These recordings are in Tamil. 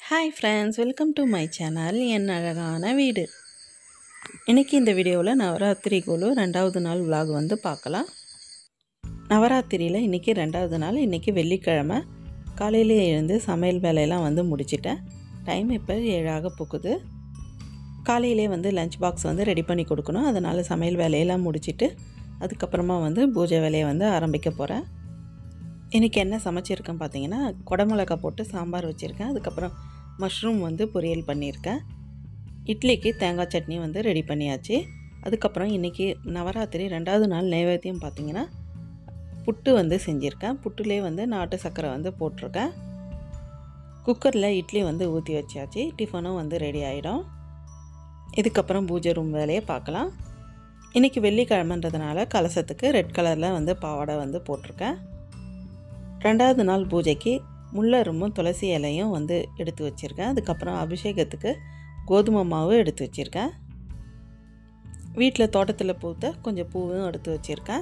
Hi friends welcome to my channel என் அழகான வீடு இன்றைக்கி இந்த வீடியோவில் நவராத்திரி குழு ரெண்டாவது நாள் vlog வந்து பார்க்கலாம் நவராத்திரியில் இன்றைக்கி ரெண்டாவது நாள் இன்றைக்கி வெள்ளிக்கிழமை காலையிலே எழுந்து சமையல் வேலையெல்லாம் வந்து முடிச்சிட்டேன் டைம் இப்போ ஏழாக போகுது காலையிலே வந்து லஞ்ச் பாக்ஸ் வந்து ரெடி பண்ணி கொடுக்கணும் அதனால் சமையல் வேலையெல்லாம் முடிச்சிட்டு அதுக்கப்புறமா வந்து பூஜை வேலையை வந்து ஆரம்பிக்க போகிறேன் இன்றைக்கி என்ன சமைச்சிருக்கேன் பார்த்தீங்கன்னா குடமிளகா போட்டு சாம்பார் வச்சுருக்கேன் அதுக்கப்புறம் மஷ்ரூம் வந்து பொரியல் பண்ணியிருக்கேன் இட்லிக்கு தேங்காய் சட்னி வந்து ரெடி பண்ணியாச்சு அதுக்கப்புறம் இன்றைக்கி நவராத்திரி ரெண்டாவது நாள் நைவேத்தியம் பார்த்தீங்கன்னா புட்டு வந்து செஞ்சுருக்கேன் புட்டுலேயே வந்து நாட்டு சர்க்கரை வந்து போட்டிருக்கேன் குக்கரில் இட்லி வந்து ஊற்றி வச்சாச்சு டிஃபனும் வந்து ரெடி ஆகிடும் இதுக்கப்புறம் பூஜை ரூம் வேலையை பார்க்கலாம் இன்றைக்கி வெள்ளிக்கிழமைன்றதுனால கலசத்துக்கு ரெட் கலரில் வந்து பாவாடை வந்து போட்டிருக்கேன் ரெண்டாவது நாள் பூஜைக்கு முள்ளரும்பும் துளசி இலையும் வந்து எடுத்து வச்சுருக்கேன் அதுக்கப்புறம் அபிஷேகத்துக்கு கோதுமை மாவு எடுத்து வச்சுருக்கேன் வீட்டில் தோட்டத்தில் பூத்த கொஞ்சம் பூவும் எடுத்து வச்சுருக்கேன்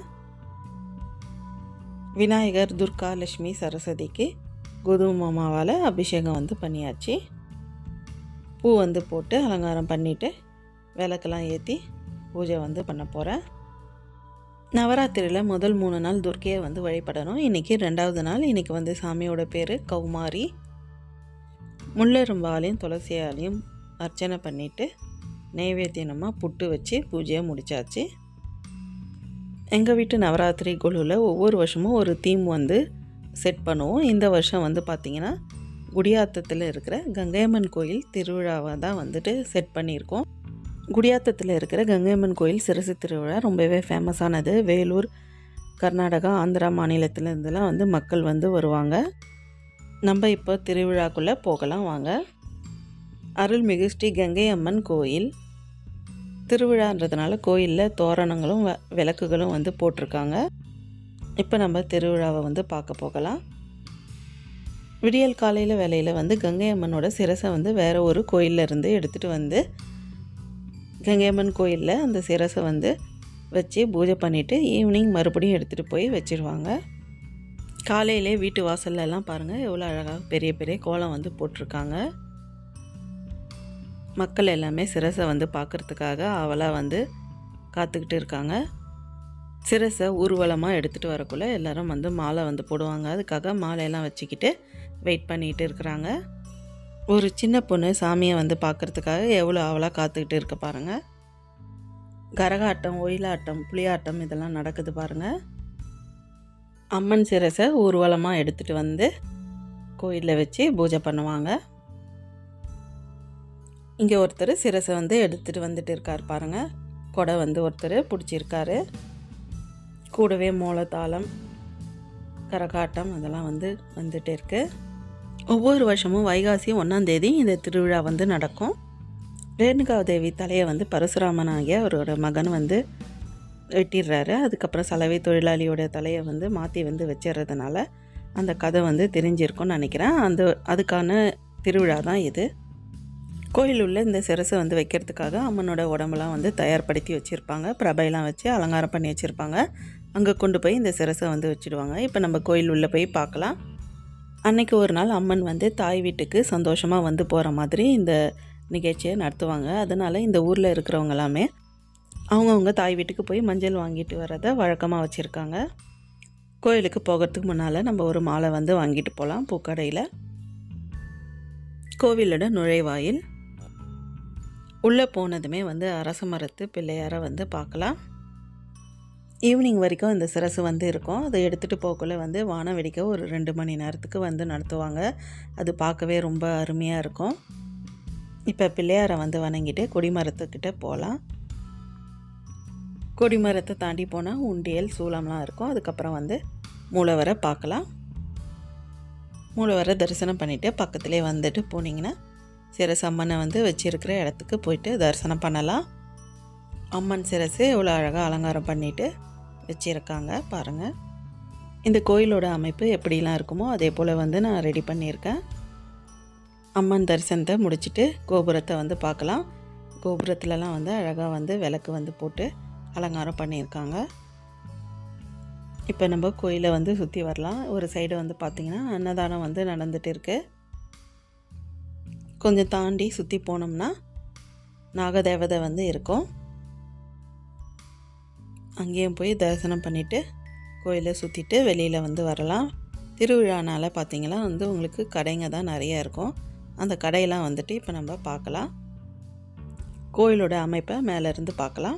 விநாயகர் துர்கா லட்சுமி சரஸ்வதிக்கு கோதுமை மாவால் அபிஷேகம் வந்து பண்ணியாச்சு பூ வந்து போட்டு அலங்காரம் பண்ணிவிட்டு விளக்கெல்லாம் ஏற்றி பூஜை வந்து பண்ண போகிறேன் நவராத்திரியில் முதல் மூணு நாள் துர்க்கையை வந்து வழிபடணும் இன்றைக்கி ரெண்டாவது நாள் இன்றைக்கி வந்து சாமியோட பேர் கௌமாரி முள்ளரும்பாலையும் துளசியாலையும் அர்ச்சனை பண்ணிவிட்டு நைவேத்தியனமாக புட்டு வச்சு பூஜையை முடித்தாச்சு எங்கள் வீட்டு நவராத்திரி குழுவில் ஒவ்வொரு வருஷமும் ஒரு தீம் வந்து செட் பண்ணுவோம் இந்த வருஷம் வந்து பார்த்திங்கன்னா குடியாத்தத்தில் இருக்கிற கங்கையம்மன் கோயில் திருவிழாவை தான் வந்துட்டு செட் பண்ணியிருக்கோம் குடியாத்தத்தில் இருக்கிற கங்கையம்மன் கோயில் சிரசு திருவிழா ரொம்பவே ஃபேமஸானது வேலூர் கர்நாடகா ஆந்திரா மாநிலத்தில் இருந்தெல்லாம் வந்து மக்கள் வந்து வருவாங்க நம்ம இப்போ திருவிழாக்குள்ளே போகலாம் வாங்க அருள்மிகு ஸ்ரீ கங்கை அம்மன் கோயில் திருவிழான்றதுனால கோயிலில் தோரணங்களும் வ- விளக்குகளும் வந்து போட்டிருக்காங்க இப்போ நம்ம திருவிழாவை வந்து பார்க்க போகலாம் விடியல் காலையில் வேலையில் வந்து கங்கை அம்மனோட சிரசை வந்து வேறு ஒரு கோயில்ல இருந்து எடுத்துகிட்டு வந்து கங்கையம்மன் கோயிலில் அந்த சிரசை வந்து வச்சு பூஜை பண்ணிவிட்டு ஈவினிங் மறுபடியும் எடுத்துகிட்டு போய் வச்சிருவாங்க காலையிலே வீட்டு வாசல்ல எல்லாம் பாருங்கள் எவ்வளோ அழகாக பெரிய பெரிய கோலம் வந்து போட்டிருக்காங்க மக்கள் எல்லாமே சிரசை வந்து பார்க்குறதுக்காக அவளாக வந்து காத்துக்கிட்டு இருக்காங்க சிரசை ஊர்வலமாக எடுத்துகிட்டு வரக்குள்ள எல்லாரும் வந்து மாலை வந்து போடுவாங்க அதுக்காக மாலையெல்லாம் வச்சுக்கிட்டு வெயிட் பண்ணிகிட்டு இருக்கிறாங்க ஒரு சின்ன பொண்ணு சாமியை வந்து பார்க்கறதுக்காக எவ்வளோ அவளாக காத்துக்கிட்டு இருக்க பாருங்கள் கரகாட்டம் ஒயிலாட்டம் புலியாட்டம் இதெல்லாம் நடக்குது பாருங்கள் அம்மன் சிரசை ஊர்வலமாக எடுத்துகிட்டு வந்து கோயிலில் வச்சு பூஜை பண்ணுவாங்க இங்கே ஒருத்தர் சிரசை வந்து எடுத்துகிட்டு வந்துட்டு இருக்கார் பாருங்கள் கொடை வந்து ஒருத்தர் பிடிச்சிருக்காரு கூடவே மோளத்தாளம் கரகாட்டம் அதெல்லாம் வந்து வந்துட்டு இருக்கு ஒவ்வொரு வருஷமும் வைகாசி ஒன்றாம் தேதி இந்த திருவிழா வந்து நடக்கும் ரேணுகா தேவி தலையை வந்து பரசுராமன் ஆகிய அவரோட மகன் வந்து வெட்டிடுறாரு அதுக்கப்புறம் சலவை தொழிலாளியோட தலையை வந்து மாற்றி வந்து வச்சிடுறதுனால அந்த கதை வந்து தெரிஞ்சிருக்கும்னு நினைக்கிறேன் அந்த அதுக்கான திருவிழா தான் இது கோயில் உள்ள இந்த சிரசை வந்து வைக்கிறதுக்காக அம்மனோட உடம்பெல்லாம் வந்து தயார்படுத்தி வச்சுருப்பாங்க பிரபையெல்லாம் வச்சு அலங்காரம் பண்ணி வச்சுருப்பாங்க அங்கே கொண்டு போய் இந்த சிரசை வந்து வச்சுடுவாங்க இப்போ நம்ம கோயில் உள்ளே போய் பார்க்கலாம் அன்னைக்கு ஒரு நாள் அம்மன் வந்து தாய் வீட்டுக்கு சந்தோஷமாக வந்து போகிற மாதிரி இந்த நிகழ்ச்சியை நடத்துவாங்க அதனால் இந்த ஊரில் இருக்கிறவங்க எல்லாமே அவங்கவுங்க தாய் வீட்டுக்கு போய் மஞ்சள் வாங்கிட்டு வரதை வழக்கமாக வச்சுருக்காங்க கோயிலுக்கு போகிறதுக்கு முன்னால் நம்ம ஒரு மாலை வந்து வாங்கிட்டு போகலாம் பூக்கடையில் கோவிலோட நுழைவாயில் உள்ளே போனதுமே வந்து அரச மரத்து பிள்ளையாரை வந்து பார்க்கலாம் ஈவினிங் வரைக்கும் இந்த சிரசு வந்து இருக்கும் அதை எடுத்துகிட்டு போகக்குள்ள வந்து வான வெடிக்க ஒரு ரெண்டு மணி நேரத்துக்கு வந்து நடத்துவாங்க அது பார்க்கவே ரொம்ப அருமையாக இருக்கும் இப்போ பிள்ளையாரை வந்து வணங்கிட்டு கொடிமரத்துக்கிட்ட போகலாம் கொடிமரத்தை தாண்டி போனால் உண்டியல் சூளம்லாம் இருக்கும் அதுக்கப்புறம் வந்து மூலவரை பார்க்கலாம் மூலவரை தரிசனம் பண்ணிவிட்டு பக்கத்துலேயே வந்துட்டு போனீங்கன்னா சிரசு அம்மனை வந்து வச்சிருக்கிற இடத்துக்கு போயிட்டு தரிசனம் பண்ணலாம் அம்மன் சிரசு எவ்வளோ அழகாக அலங்காரம் பண்ணிட்டு வச்சுருக்காங்க பாருங்கள் இந்த கோயிலோட அமைப்பு எப்படிலாம் இருக்குமோ அதே போல் வந்து நான் ரெடி பண்ணியிருக்கேன் அம்மன் தரிசனத்தை முடிச்சுட்டு கோபுரத்தை வந்து பார்க்கலாம் கோபுரத்துலலாம் வந்து அழகாக வந்து விளக்கு வந்து போட்டு அலங்காரம் பண்ணியிருக்காங்க இப்போ நம்ம கோயிலை வந்து சுற்றி வரலாம் ஒரு சைடு வந்து பார்த்திங்கன்னா அன்னதானம் வந்து நடந்துட்டு இருக்கு கொஞ்சம் தாண்டி சுற்றி போனோம்னா நாகதேவதை வந்து இருக்கும் அங்கேயும் போய் தரிசனம் பண்ணிவிட்டு கோயிலை சுற்றிட்டு வெளியில் வந்து வரலாம் திருவிழானால் பார்த்திங்கன்னா வந்து உங்களுக்கு கடைங்க தான் நிறைய இருக்கும் அந்த கடையெல்லாம் வந்துட்டு இப்போ நம்ம பார்க்கலாம் கோயிலோட அமைப்பை மேலேருந்து பார்க்கலாம்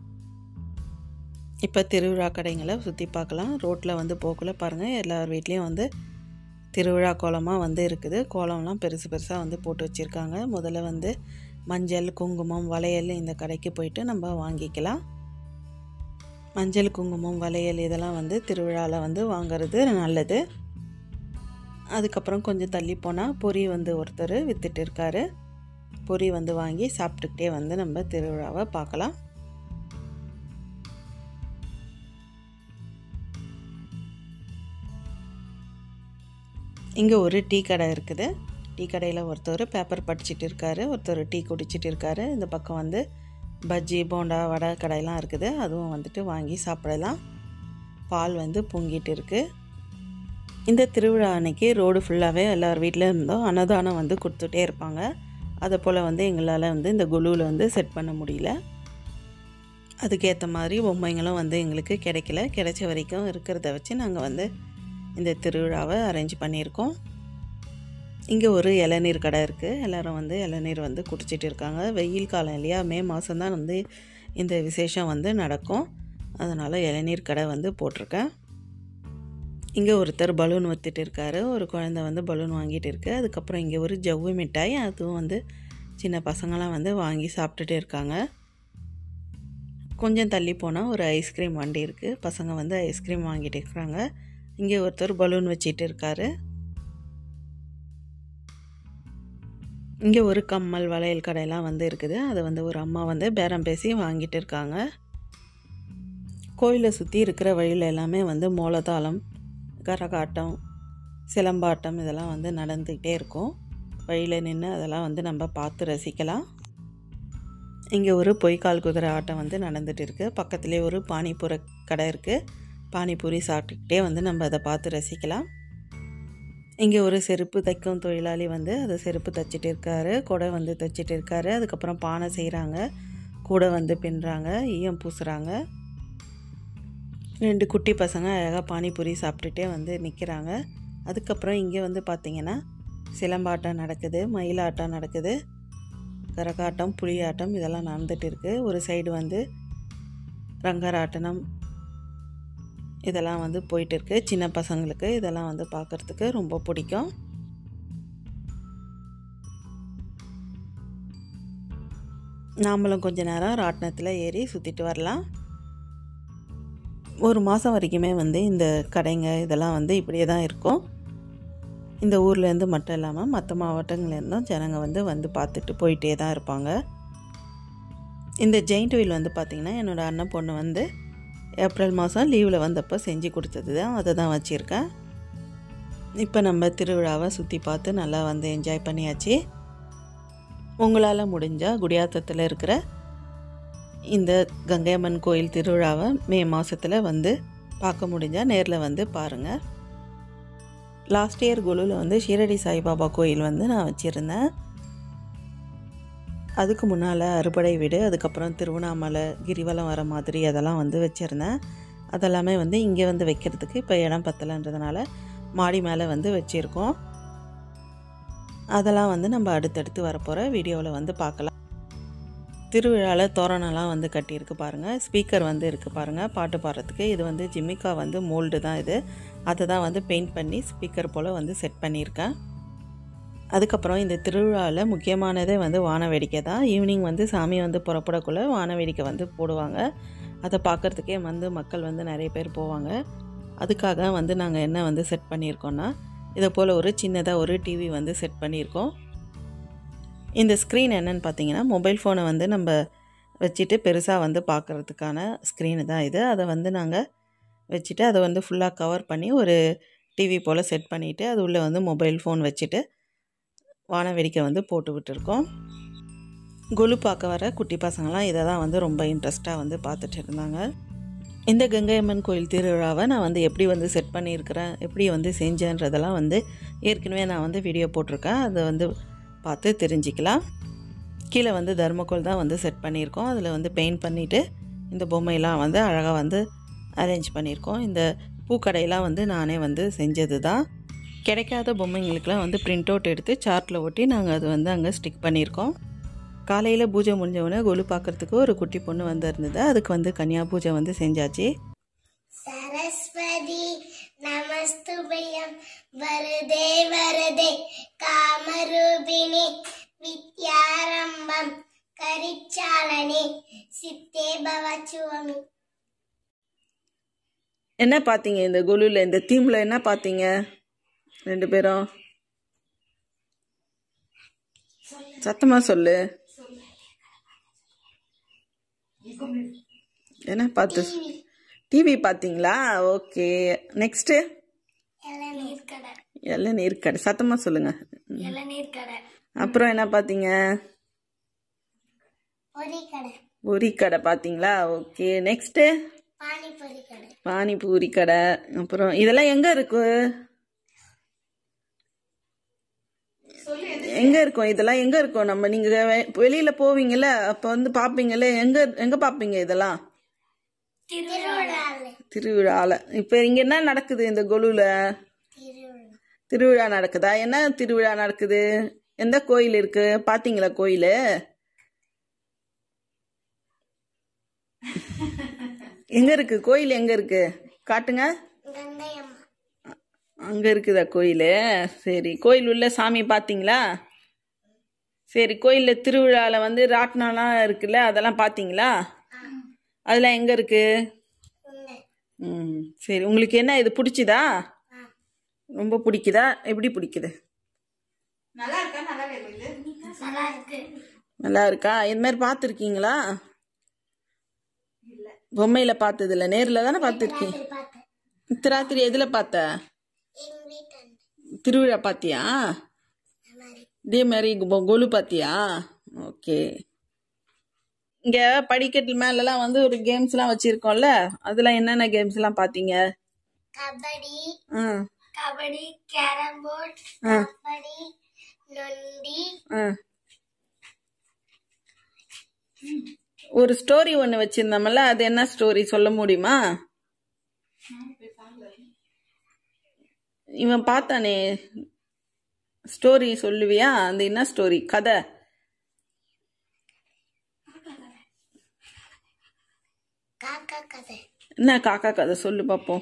இப்போ திருவிழா கடைங்களை சுற்றி பார்க்கலாம் ரோட்டில் வந்து போக்குள்ள பாருங்கள் எல்லார் வீட்லேயும் வந்து திருவிழா கோலமாக வந்து இருக்குது கோலம்லாம் பெருசு பெருசாக வந்து போட்டு வச்சுருக்காங்க முதல்ல வந்து மஞ்சள் குங்குமம் வளையல் இந்த கடைக்கு போயிட்டு நம்ம வாங்கிக்கலாம் மஞ்சள் குங்குமம் வளையல் இதெல்லாம் வந்து திருவிழாவில் வந்து வாங்கிறது நல்லது அதுக்கப்புறம் கொஞ்சம் தள்ளி போனால் பொரி வந்து ஒருத்தர் விற்றுட்டு இருக்காரு பொரி வந்து வாங்கி சாப்பிட்டுக்கிட்டே வந்து நம்ம திருவிழாவை பார்க்கலாம் இங்கே ஒரு டீ கடை இருக்குது டீ கடையில் ஒருத்தர் பேப்பர் படிச்சுட்டு இருக்காரு ஒருத்தர் டீ குடிச்சிட்டு இருக்காரு இந்த பக்கம் வந்து பஜ்ஜி போண்டா வடை கடையெல்லாம் இருக்குது அதுவும் வந்துட்டு வாங்கி சாப்பிடலாம் பால் வந்து பொங்கிட்டு இருக்குது இந்த திருவிழா அன்னைக்கு ரோடு ஃபுல்லாகவே எல்லார் வீட்டில் இருந்தோம் அன்னதானம் வந்து கொடுத்துட்டே இருப்பாங்க அதை போல் வந்து எங்களால் வந்து இந்த குழுவில் வந்து செட் பண்ண முடியல அதுக்கேற்ற மாதிரி பொம்மைங்களும் வந்து எங்களுக்கு கிடைக்கல கிடைச்ச வரைக்கும் இருக்கிறத வச்சு நாங்கள் வந்து இந்த திருவிழாவை அரேஞ்ச் பண்ணியிருக்கோம் இங்கே ஒரு இளநீர் கடை இருக்குது எல்லோரும் வந்து இளநீர் வந்து குடிச்சிட்டு இருக்காங்க வெயில் காலம் இல்லையா மே மாதம்தான் வந்து இந்த விசேஷம் வந்து நடக்கும் அதனால் இளநீர் கடை வந்து போட்டிருக்கேன் இங்கே ஒருத்தர் பலூன் வத்துட்டு இருக்காரு ஒரு குழந்தை வந்து பலூன் வாங்கிட்டு இருக்கு அதுக்கப்புறம் இங்கே ஒரு ஜவ்வு மிட்டாய் அதுவும் வந்து சின்ன பசங்களாம் வந்து வாங்கி சாப்பிட்டுட்டு இருக்காங்க கொஞ்சம் தள்ளி போனால் ஒரு ஐஸ்கிரீம் வண்டி இருக்குது பசங்க வந்து ஐஸ்கிரீம் வாங்கிட்டு இருக்கிறாங்க இங்கே ஒருத்தர் பலூன் வச்சிட்டு இருக்காரு இங்கே ஒரு கம்மல் வளையல் கடையெல்லாம் வந்து இருக்குது அதை வந்து ஒரு அம்மா வந்து பேரம் பேசி வாங்கிட்டு இருக்காங்க கோயிலை சுற்றி இருக்கிற வழியில் எல்லாமே வந்து மோளதாளம் கரகாட்டம் சிலம்பாட்டம் இதெல்லாம் வந்து நடந்துக்கிட்டே இருக்கும் வழியில் நின்று அதெல்லாம் வந்து நம்ம பார்த்து ரசிக்கலாம் இங்கே ஒரு பொய்க்கால் குதிரை ஆட்டம் வந்து நடந்துகிட்டு இருக்குது பக்கத்துலேயே ஒரு பானிபூர கடை இருக்குது பானிபூரி சாப்பிட்டுக்கிட்டே வந்து நம்ம அதை பார்த்து ரசிக்கலாம் இங்கே ஒரு செருப்பு தைக்கும் தொழிலாளி வந்து அதை செருப்பு தைச்சிட்டு இருக்காரு கொடை வந்து தைச்சிட்டு இருக்காரு அதுக்கப்புறம் பானை செய்கிறாங்க கூடை வந்து பின்னுறாங்க ஈயம் பூசுகிறாங்க ரெண்டு குட்டி பசங்க அழகாக பானிபூரி சாப்பிட்டுட்டே வந்து நிற்கிறாங்க அதுக்கப்புறம் இங்கே வந்து பார்த்திங்கன்னா சிலம்பாட்டம் நடக்குது மயிலாட்டம் நடக்குது கரகாட்டம் புலியாட்டம் இதெல்லாம் நடந்துட்டு இருக்குது ஒரு சைடு வந்து ரங்கராட்டனம் இதெல்லாம் வந்து போயிட்டு இருக்கு சின்ன பசங்களுக்கு இதெல்லாம் வந்து பார்க்குறதுக்கு ரொம்ப பிடிக்கும் நாமளும் கொஞ்ச நேரம் ராட்டினத்தில் ஏறி சுற்றிட்டு வரலாம் ஒரு மாதம் வரைக்குமே வந்து இந்த கடைங்க இதெல்லாம் வந்து இப்படியே தான் இருக்கும் இந்த ஊர்லேருந்து மட்டும் இல்லாமல் மற்ற மாவட்டங்கள்லேருந்தும் ஜனங்க வந்து வந்து பார்த்துட்டு போயிட்டே தான் இருப்பாங்க இந்த ஜெயிண்ட் வீல் வந்து பார்த்திங்கன்னா என்னோடய அண்ணன் பொண்ணு வந்து ஏப்ரல் மாதம் லீவில் வந்தப்போ செஞ்சு கொடுத்தது தான் அதை தான் வச்சுருக்கேன் இப்போ நம்ம திருவிழாவை சுற்றி பார்த்து நல்லா வந்து என்ஜாய் பண்ணியாச்சு உங்களால் முடிஞ்சால் குடியாத்தத்தில் இருக்கிற இந்த கங்கையம்மன் கோயில் திருவிழாவை மே மாதத்தில் வந்து பார்க்க முடிஞ்சால் நேரில் வந்து பாருங்கள் லாஸ்ட் இயர் குழுவில் வந்து ஷீரடி சாய்பாபா கோயில் வந்து நான் வச்சுருந்தேன் அதுக்கு முன்னால் அறுபடை வீடு அதுக்கப்புறம் திருவண்ணாமலை கிரிவலம் வர மாதிரி அதெல்லாம் வந்து வச்சுருந்தேன் அதெல்லாமே வந்து இங்கே வந்து வைக்கிறதுக்கு இப்போ இடம் பத்தலைன்றதுனால மாடி மேலே வந்து வச்சுருக்கோம் அதெல்லாம் வந்து நம்ம அடுத்தடுத்து வரப்போகிற வீடியோவில் வந்து பார்க்கலாம் திருவிழாவில் தோரணம்லாம் வந்து கட்டியிருக்கு பாருங்கள் ஸ்பீக்கர் வந்து இருக்குது பாருங்கள் பாட்டு பாடுறதுக்கு இது வந்து ஜிமிக்கா வந்து மோல்டு தான் இது அதை தான் வந்து பெயிண்ட் பண்ணி ஸ்பீக்கர் போல் வந்து செட் பண்ணியிருக்கேன் அதுக்கப்புறம் இந்த திருவிழாவில் முக்கியமானதே வந்து வான வேடிக்கை தான் ஈவினிங் வந்து சாமி வந்து புறப்படக்குள்ளே வான வேடிக்கை வந்து போடுவாங்க அதை பார்க்குறதுக்கே வந்து மக்கள் வந்து நிறைய பேர் போவாங்க அதுக்காக வந்து நாங்கள் என்ன வந்து செட் பண்ணியிருக்கோன்னா இதை போல் ஒரு சின்னதாக ஒரு டிவி வந்து செட் பண்ணியிருக்கோம் இந்த ஸ்க்ரீன் என்னென்னு பார்த்தீங்கன்னா மொபைல் ஃபோனை வந்து நம்ம வச்சுட்டு பெருசாக வந்து பார்க்குறதுக்கான ஸ்க்ரீனு தான் இது அதை வந்து நாங்கள் வச்சுட்டு அதை வந்து ஃபுல்லாக கவர் பண்ணி ஒரு டிவி போல் செட் பண்ணிவிட்டு அது உள்ளே வந்து மொபைல் ஃபோன் வச்சுட்டு வான வேடிக்கை வந்து போட்டு விட்டுருக்கோம் கொலு பார்க்க வர குட்டி பசங்களாம் இதை தான் வந்து ரொம்ப இன்ட்ரெஸ்ட்டாக வந்து பார்த்துட்டு இருந்தாங்க இந்த கங்கையம்மன் கோயில் திருவிழாவை நான் வந்து எப்படி வந்து செட் பண்ணியிருக்கிறேன் எப்படி வந்து செஞ்சேன்றதெல்லாம் வந்து ஏற்கனவே நான் வந்து வீடியோ போட்டிருக்கேன் அதை வந்து பார்த்து தெரிஞ்சுக்கலாம் கீழே வந்து தர்மக்கோல் தான் வந்து செட் பண்ணியிருக்கோம் அதில் வந்து பெயிண்ட் பண்ணிவிட்டு இந்த பொம்மையெல்லாம் வந்து அழகாக வந்து அரேஞ்ச் பண்ணியிருக்கோம் இந்த பூக்கடையெல்லாம் வந்து நானே வந்து செஞ்சது தான் கிடைக்காத பொம்மைங்களுக்கெல்லாம் வந்து பிரிண்ட் அவுட் எடுத்து சார்ட்டில் ஒட்டி நாங்கள் அது வந்து அங்கே ஸ்டிக் பண்ணியிருக்கோம் காலையில் பூஜை முடிஞ்ச உடனே கொலு பார்க்குறதுக்கு ஒரு குட்டி பொண்ணு வந்து இருந்தது அதுக்கு வந்து கன்னியா பூஜை வந்து செஞ்சாச்சு சரஸ்வதி நமஸ்துபயம் வருதே வருதே காமரூபிணி வித்யாரம்பம் கரிச்சாலனே சித்தே பவச்சுவமி என்ன பார்த்தீங்க இந்த கொலுவில் இந்த தீமில் என்ன பார்த்தீங்க ரெண்டு பேரும் சத்தமாக சொல்லு என்ன பார்த்து டிவி பார்த்தீங்களா ஓகே நெக்ஸ்ட்டு இளநீர் கடை இளநீர் கடை சத்தமாக சொல்லுங்கள் இளநீர் கடை அப்புறம் என்ன பார்த்தீங்க பொரி கடை பூரி கடை பார்த்தீங்களா ஓகே நெக்ஸ்ட்டு பானிபூரி கடை பானிபூரி கடை அப்புறம் இதெல்லாம் எங்கே இருக்கு எங்க இருக்கும் இதெல்லாம் எங்க இருக்கும் நம்ம நீங்க வெ- வெளியில போவீங்கல்ல அப்ப வந்து பாப்பீங்கல்ல எங்க எங்க பாப்பீங்க இதெல்லாம் திருவிழாவில் திருவிழால இப்ப இங்க என்ன நடக்குது இந்த கொலுல திருவிழா திருவிழா நடக்குதா என்ன திருவிழா நடக்குது எந்த கோயில் இருக்கு பாத்தீங்களா கோயிலு எங்க இருக்கு கோயில் எங்க இருக்கு காட்டுங்க கங்கையம்மா அங்க இருக்குதா கோயில் சரி கோயில் உள்ள சாமி பாத்தீங்களா சரி கோயில்ல திருவிழால வந்து ராட்டினம்லாம் இருக்குல்ல அதெல்லாம் பாத்தீங்களா அதெல்லாம் எங்க இருக்கு உங்க ம் சரி உங்களுக்கு என்ன இது பிடிச்சிதா ஆ. ரொம்ப பிடிக்குதா எப்படி பிடிக்குது நல்லா இருக்கு நல்லா இருக்கா இது மாதிரி பார்த்துருக்கீங்களா பொம்மையில பார்த்தது இல்ல நேர்ல தானே பார்த்துருக்கீங்க சரி பார்த்தேன் இத்த ராத்திரி எதுல பார்த்த எங்க வீட்டாண்ட திருவிழா பார்த்தியா இந்த மாதிரி இதே மாதிரி கொ- கொலு பார்த்தியா ஓகே இங்க படிக்கட்டு மேலலாம் வந்து ஒரு கேம்ஸ்லாம் வச்சிருக்கோம்ல அதுல என்னென்ன கேம்ஸ்லாம் பார்த்தீங்க கபடி ஆ கபடி கேரம் போர்ட் ஆ. கபடி நொண்டி ஆ ஒரு ஸ்டோரி ஒன்று வச்சிருந்தோம்ல அது என்ன ஸ்டோரி சொல்ல முடியுமா இவன் பார்த்தானே ஸ்டோரி சொல்லுவியா அந்த என்ன ஸ்டோரி கதை காக்கா கதை என்ன காக்கா கதை சொல்லு பார்ப்போம்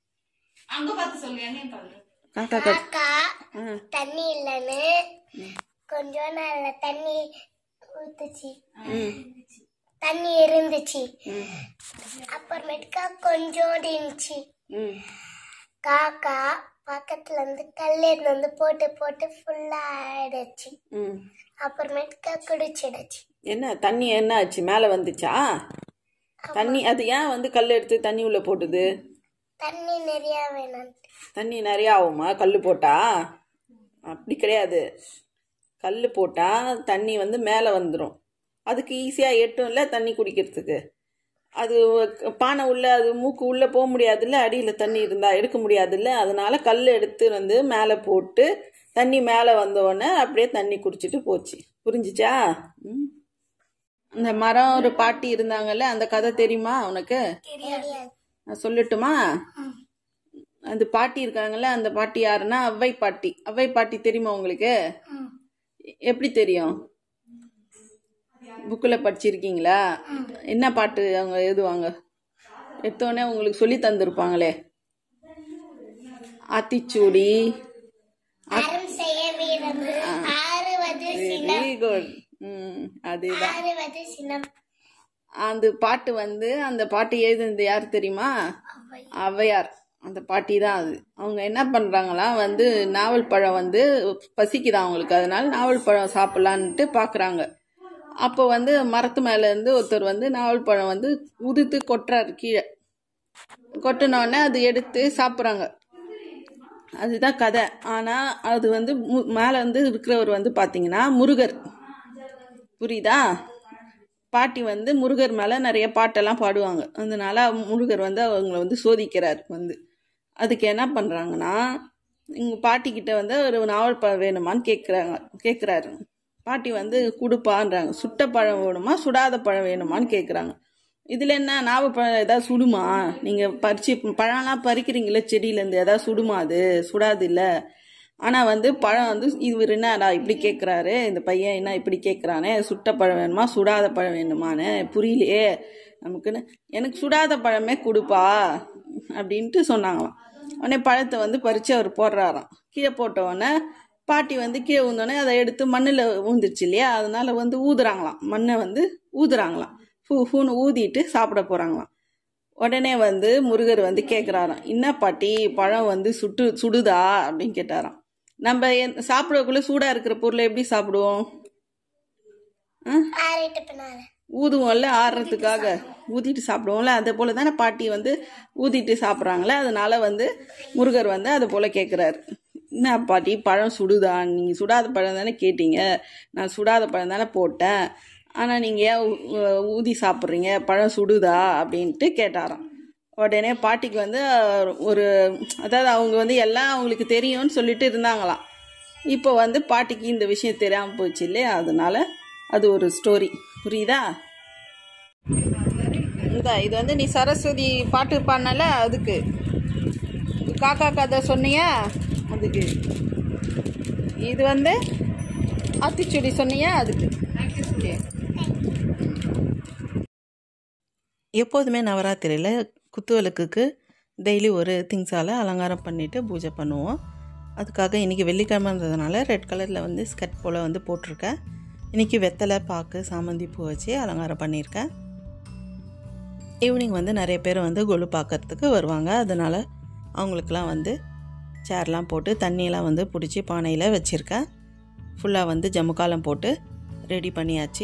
காக்கா கதை காக்கா ஆ தண்ணி இல்லைன்னு கொஞ்சம் நாள்ல தண்ணி ஊத்துச்சு ம் தண்ணி இருந்துச்சு அப்புறமேட்டுக்கா கொஞ்சோண்டு இருந்துச்சு ம் காக்கா பக்கத்துல இருந்து கல் எடுத்து வந்து போட்டு போட்டு ஃபுல்லா ஆயிடுச்சு ம் அப்புறமேட்டுக்கா குடிச்சிடுச்சு என்ன தண்ணி என்ன ஆச்சு மேலே வந்துச்சா தண்ணி அது ஏன் வந்து கல் எடுத்து தண்ணி உள்ள போட்டுது தண்ணி நிறைய வேணும் தண்ணி நிறைய ஆகுமா கல் போட்டா அப்படி கிடையாது கல் போட்டா தண்ணி வந்து மேலே வந்துடும் அதுக்கு ஈஸியாக எட்டும்ல தண்ணி குடிக்கிறதுக்கு அது பானை உள்ள அது மூக்கு உள்ளே போக முடியாதுல்ல அடியில் தண்ணி இருந்தால் எடுக்க முடியாதுல்ல அதனால கல் எடுத்து வந்து மேலே போட்டு தண்ணி மேலே வந்தோடனே அப்படியே தண்ணி குடிச்சிட்டு போச்சு புரிஞ்சுச்சா ம் இந்த மரம் ஒரு பாட்டி இருந்தாங்கல்ல அந்த கதை தெரியுமா உனக்கு தெரியாது நான் சொல்லட்டுமா அந்த பாட்டி இருக்காங்கல்ல அந்த பாட்டி யாருன்னா அவ்வை பாட்டி அவ்வை பாட்டி தெரியுமா உங்களுக்கு எப்படி தெரியும் புக்கில் படிச்சிருக்கீங்களா என்ன பாட்டு அவங்க எழுதுவாங்க எடுத்தோடனே உங்களுக்கு சொல்லி தந்திருப்பாங்களே ஆத்திச்சூடி அறம் செய்ய வீரம் ஆறுவது சினம் வெரி குட் ம் அதுதான் ஆறுவது சினம் அந்த பாட்டு வந்து அந்த பாட்டு எழுதுனது யார் தெரியுமா அவை ஔவையார் அந்த பாட்டி தான் அது அவங்க என்ன பண்ணுறாங்களாம் வந்து நாவல் பழம் வந்து பசிக்குதான் அவங்களுக்கு அதனால நாவல் பழம் சாப்பிட்லான்ட்டு பார்க்குறாங்க அப்போ வந்து மரத்து மேலேருந்து ஒருத்தர் வந்து நாவல் பழம் வந்து உதுத்து கொட்டுறாரு கீழே கொட்டினோடனே அது எடுத்து சாப்பிட்றாங்க அதுதான் கதை ஆனால் அது வந்து மு மேலே வந்து இருக்கிறவர் வந்து பார்த்தீங்கன்னா முருகர் புரியுதா பாட்டி வந்து முருகர் மேலே நிறைய பாட்டெல்லாம் பாடுவாங்க அதனால முருகர் வந்து அவங்கள வந்து சோதிக்கிறார் வந்து அதுக்கு என்ன பண்ணுறாங்கன்னா எங்கள் பாட்டிக்கிட்ட வந்து ஒரு நாவல் பழம் வேணுமான்னு கேட்குறாங்க கேட்குறாரு பாட்டி வந்து கொடுப்பான்றாங்க சுட்ட பழம் வேணுமா சுடாத பழம் வேணுமான்னு கேட்குறாங்க இதில் என்ன நாவல் பழம் ஏதாவது சுடுமா நீங்கள் பறிச்சு பழம்லாம் பறிக்கிறீங்களே செடியிலேருந்து ஏதாவது சுடுமா அது சுடாது இல்லை ஆனால் வந்து பழம் வந்து இவர் என்னடா இப்படி கேட்குறாரு இந்த பையன் என்ன இப்படி கேட்குறானே சுட்ட பழம் வேணுமா சுடாத பழம் வேணுமான்னு புரியலையே நமக்குன்னு எனக்கு சுடாத பழமே கொடுப்பா அப்படின்ட்டு சொன்னாங்களாம் உடனே பழத்தை வந்து பறித்து அவர் போடுறாராம் கீழே போட்ட உடனே பாட்டி வந்து கீழே ஊந்தோடனே அதை எடுத்து மண்ணில் ஊந்துருச்சு இல்லையா அதனால வந்து ஊதுறாங்களாம் மண்ணை வந்து ஊதுறாங்களாம் ஃபூ ஃபூன்னு ஊதிட்டு சாப்பிட போகிறாங்களாம் உடனே வந்து முருகர் வந்து கேட்குறாராம் என்ன பாட்டி பழம் வந்து சுட்டு சுடுதா அப்படின்னு கேட்டாராம் நம்ம என்- சாப்பிடக்குள்ள சூடாக இருக்கிற பொருளை எப்படி சாப்பிடுவோம் ஆ ஆறிட்டு பின்னால ஊதுவோம்ல ஆறுறதுக்காக ஊதிட்டு சாப்பிடுவோம்ல அதே போல தானே பாட்டி வந்து ஊதிட்டு சாப்பிட்றாங்களே அதனால வந்து முருகர் வந்து அது போல கேட்குறாரு என்ன பாட்டி பழம் சுடுதா நீங்கள் சுடாத பழம் தானே கேட்டீங்க நான் சுடாத பழம் தானே போட்டேன் ஆனால் நீங்கள் ஏன் ஊ- ஊ- ஊதி சாப்பிட்றீங்க பழம் சுடுதா அப்படின்ட்டு கேட்டாராம் உடனே பாட்டிக்கு வந்து அஹ், ஒரு அதாவது அவங்க வந்து எல்லாம் அவங்களுக்கு தெரியும்னு சொல்லிட்டு இருந்தாங்களாம் இப்போ வந்து பாட்டிக்கு இந்த விஷயம் தெரியாமல் போச்சு இல்லையா அதனால அது ஒரு ஸ்டோரி புரியுதா இந்த இது வந்து நீ சரஸ்வதி பாட்டு பாடினல அதுக்கு காக்கா கதை சொன்னியா அதுக்கு இது வந்து ஆத்திச்சூடி சொன்னியா அதுக்கு Okay. எப்போதுமே நவராத்திரியில் குத்துவிளக்குக்கு டெய்லி ஒரு திங்ஸால் அலங்காரம் பண்ணிவிட்டு பூஜை பண்ணுவோம் அதுக்காக இன்றைக்கி வெள்ளிக்கிழமைன்றதுனால ரெட் கலரில் வந்து ஸ்கர்ட் போல் வந்து போட்டிருக்கேன் இன்றைக்கி வெத்தலை பாக்கு சாமந்தி பூ வச்சு அலங்காரம் பண்ணியிருக்கேன் ஈவினிங் வந்து நிறைய பேர் வந்து கொலு பார்க்கறதுக்கு வருவாங்க அதனால் அவங்களுக்கெல்லாம் வந்து சேர்லாம் போட்டு தண்ணியெல்லாம் வந்து பிடிச்சி பானையில் வச்சுருக்கேன் ஃபுல்லாக வந்து ஜமுக்காலம் போட்டு ரெடி பண்ணியாச்சு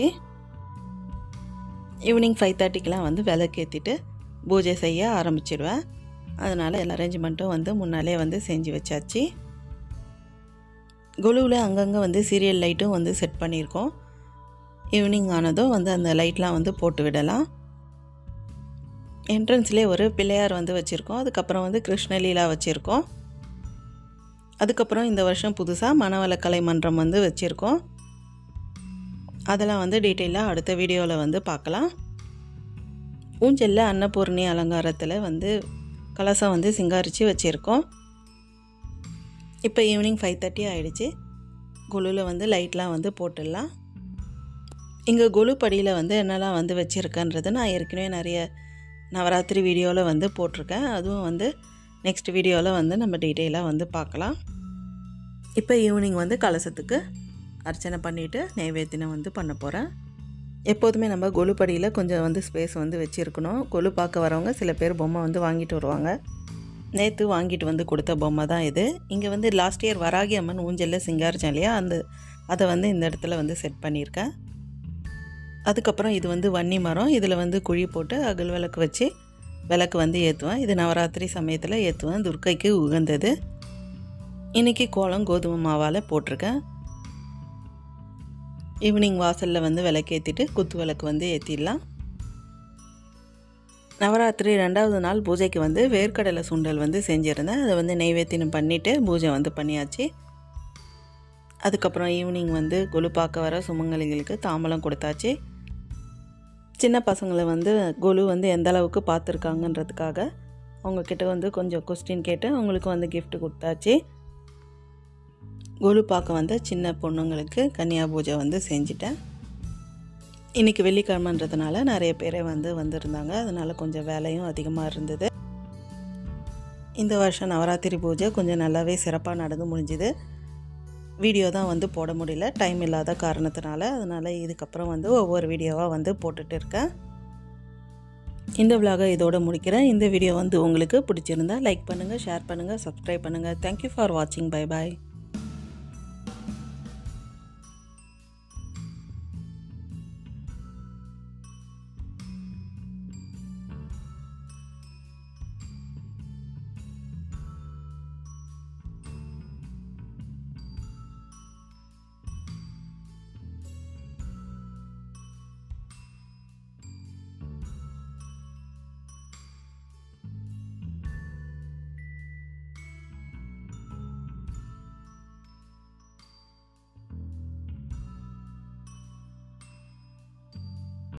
ஈவினிங் ஃபைவ் தேர்ட்டிக்கெலாம் வந்து விளக்கேற்றிட்டு பூஜை செய்ய ஆரம்பிச்சிடுவேன் அதனால் எல்லா அரேஞ்ச்மெண்ட்டும் வந்து முன்னாலே வந்து செஞ்சு வச்சாச்சு கொலுவில் அங்கங்கே வந்து சீரியல் லைட்டும் வந்து செட் பண்ணியிருக்கோம் ஈவினிங் ஆனதும் வந்து அந்த லைட்லாம் வந்து போட்டு விடலாம் என்ட்ரன்ஸ்லேயே ஒரு பிள்ளையார் வந்து வச்சுருக்கோம் அதுக்கப்புறம் வந்து கிருஷ்ணலீலா வச்சுருக்கோம் அதுக்கப்புறம் இந்த வருஷம் புதுசாக மனவளக்கலை மன்றம் வந்து வச்சுருக்கோம் அதெல்லாம் வந்து டீட்டெயிலாக அடுத்த வீடியோவில் வந்து பார்க்கலாம் ஊஞ்சலில் அன்னபூர்ணி அலங்காரத்தில் வந்து கலசம் வந்து சிங்காரித்து வச்சுருக்கோம் இப்போ ஈவினிங் ஃபைவ் தேர்ட்டி ஆகிடுச்சு குழுவில் வந்து லைட்லாம் வந்து போட்டுடலாம் இங்கே குழு படியில் வந்து என்னெல்லாம் வந்து வச்சுருக்கேன்றது நான் ஏற்கனவே நிறைய நவராத்திரி வீடியோவில் வந்து போட்டிருக்கேன் அதுவும் வந்து நெக்ஸ்ட் வீடியோவில் வந்து நம்ம டீட்டெயிலாக வந்து பார்க்கலாம் இப்போ ஈவினிங் வந்து கலசத்துக்கு அர்ச்சனை பண்ணிவிட்டு நைவேத்தியம் வந்து பண்ண போகிறேன் எப்போதுமே நம்ம கொலுப்படியில் கொஞ்சம் வந்து ஸ்பேஸ் வந்து வச்சுருக்கணும் கொலு பார்க்க வரவங்க சில பேர் பொம்மை வந்து வாங்கிட்டு வருவாங்க நேற்று வாங்கிட்டு வந்து கொடுத்த பொம்மை தான் இது இங்கே வந்து லாஸ்ட் இயர் வராகி அம்மன் ஊஞ்சலில் சிங்காரிச்சேன் இல்லையா அந்த அதை வந்து இந்த இடத்துல வந்து செட் பண்ணியிருக்கேன் அதுக்கப்புறம் இது வந்து வன்னி மரம் இதில் வந்து குழி போட்டு அகல் விளக்கு வச்சு விளக்கு வந்து ஏற்றுவேன் இது நவராத்திரி சமயத்தில் ஏற்றுவேன் துர்க்கைக்கு உகந்தது இன்றைக்கி கோலம் கோதுமை மாவால் போட்டிருக்கேன் ஈவினிங் வாசலில் வந்து விளக்கேற்றிட்டு குத்து விளக்கு வந்து ஏற்றிடலாம் நவராத்திரி ரெண்டாவது நாள் பூஜைக்கு வந்து வேர்க்கடலை சுண்டல் வந்து செஞ்சுருந்தேன் அதை வந்து நெய்வேத்தியம் பண்ணிவிட்டு பூஜை வந்து பண்ணியாச்சு அதுக்கப்புறம் ஈவினிங் வந்து கொலு பார்க்க வர சுமங்கலிகளுக்கு தாம்பலம் கொடுத்தாச்சு சின்ன பசங்களை வந்து கொலு வந்து எந்த அளவுக்கு பார்த்துருக்காங்கன்றதுக்காக அவங்கக்கிட்ட வந்து கொஞ்சம் கொஸ்டின் கேட்டு அவங்களுக்கு வந்து gift கொடுத்தாச்சு கொலு பார்க்க வந்த சின்ன பொண்ணுங்களுக்கு கன்னியா பூஜை வந்து செஞ்சிட்டேன் இன்றைக்கி வெள்ளிக்கிழமைன்றதுனால நிறைய பேரே வந்து வந்திருந்தாங்க அதனால் கொஞ்சம் வேலையும் அதிகமாக இருந்தது இந்த வருஷம் நவராத்திரி பூஜை கொஞ்சம் நல்லாவே சிறப்பாக நடந்து முடிஞ்சுது வீடியோ தான் வந்து போட முடியல டைம் இல்லாத காரணத்தினால அதனால் இதுக்கப்புறம் வந்து ஒவ்வொரு வீடியோவாக வந்து போட்டுட்டு இருக்கேன் இந்த விலாகை இதோட முடிக்கிறேன் இந்த வீடியோ வந்து உங்களுக்கு பிடிச்சிருந்தா லைக் பண்ணுங்கள் ஷேர் பண்ணுங்கள் சப்ஸ்கிரைப் பண்ணுங்கள் தேங்க்யூ ஃபார் வாட்சிங் பை பாய்